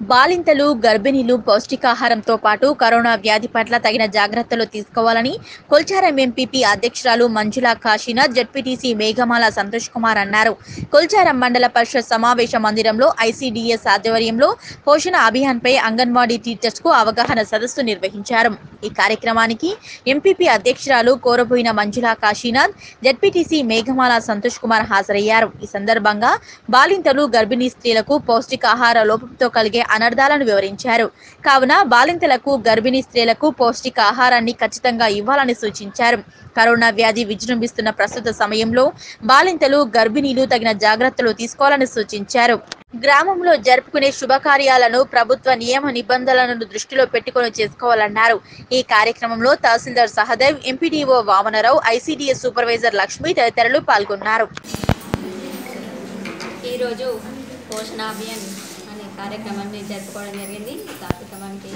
బాలింతలు గర్భిణీలు పౌష్టికాహారంతో పాటు కరోనా వ్యాధి పట్ల తగిన జాగ్రత్తలు తీసుకోవాలని కొల్చారం ఎంపీపీ అధ్యక్షురాలు మంజులా కాశీనాథ్ జడ్పీటీసీ మేఘమాల సంతోష్ కుమార్ అన్నారు కొల్చారం మండల పరిషత్ సమావేశ మందిరంలో ఐసీడీఎస్ ఆధ్వర్యంలో పోషణ అభియాన్పై అంగన్వాడీ టీచర్స్ కు అవగాహన సదస్సు నిర్వహించారు ఈ కార్యక్రమానికి ఎంపీపీ అధ్యక్షురాలు కోరబోయిన మంజులా కాశీనాథ్ జడ్పీటీసీ మేఘమాల సంతోష్ కుమార్ హాజరయ్యారు ఈ సందర్భంగా బాలింతలు గర్భిణీ స్త్రీలకు పౌష్టికాహార లోపంతో కలిగే అనర్థాలను వివరించారు కావున బాలింతలకు గర్భిణీ స్త్రీలకు పౌష్టిక ఆహారాన్ని ఖచ్చితంగా ఇవ్వాలని సూచించారు కరోనా వ్యాధి విజృంభిస్తున్న ప్రస్తుత సమయంలో బాలింతలు గర్భిణీలు తగిన జాగ్రత్తలు తీసుకోవాలని సూచించారు గ్రామంలో జరుపుకునే శుభకార్యాలను ప్రభుత్వ నియమ నిబంధనలను దృష్టిలో పెట్టుకొని చేసుకోవాలన్నారు ఈ కార్యక్రమంలో తహసీల్దార్ Sahadev MPDO Vamanarao ICDS supervisor Lakshmi తదితరులు పాల్గొన్నారు ఈరోజు పోషణ అభియాన్ అనే కార్యక్రమాన్ని జరుపుకోవడం జరిగింది ఈ కార్యక్రమానికి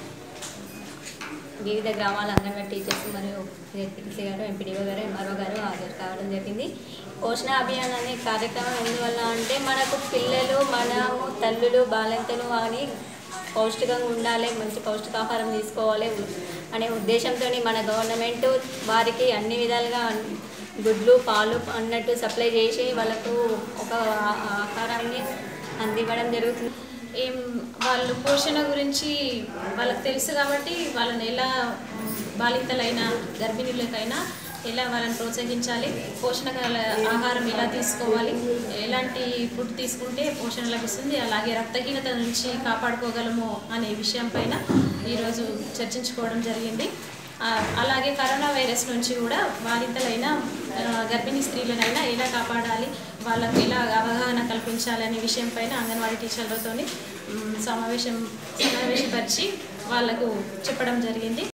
వివిధ గ్రామాల అంగన్వాడీ టీచర్స్ మరియు జెడ్పీటీసీ గారు ఎంపీడీఓ గారు ఎంఆర్ఓ గారు హాజరు కావడం జరిగింది పోషణ అభియాన్ అనే కార్యక్రమం ఎందువల్ల అంటే మనకు పిల్లలు మనము తల్లులు బాలింతలు అని పౌష్టికంగా ఉండాలి మంచి పౌష్టికాహారం తీసుకోవాలి అనే ఉద్దేశంతో మన గవర్నమెంట్ వారికి అన్ని విధాలుగా గుడ్లు పాలు అన్నట్టు సప్లై చేసి వాళ్ళకు ఒక ఆ- ఆహారాన్ని అందివ్వడం జరుగుతుంది ఏం వాళ్ళు పోషణ గురించి వాళ్ళకి తెలుసు కాబట్టి వాళ్ళని ఎలా మ్, బాలింతలైనా గర్భిణీలకైనా ఎలా వాళ్ళని ప్రోత్సహించాలి పోషణ గల ఆహారం ఎలా తీసుకోవాలి ఎలాంటి ఫుడ్ తీసుకుంటే పోషణ లభిస్తుంది అలాగే రక్తహీనత నుంచి కాపాడుకోగలము అనే విషయం పైన ఈరోజు చర్చించుకోవడం జరిగింది ఆ, అలాగే కరోనా వైరస్ నుంచి కూడా బాధితులైన ఆ, గర్భిణీ స్త్రీలనైనా ఎలా కాపాడాలి వాళ్ళకి ఎలా అవగాహన కల్పించాలనే విషయం పైన అంగన్వాడీ టీచర్లతో సమావేశం సమావేశపరిచి వాళ్ళకు చెప్పడం జరిగింది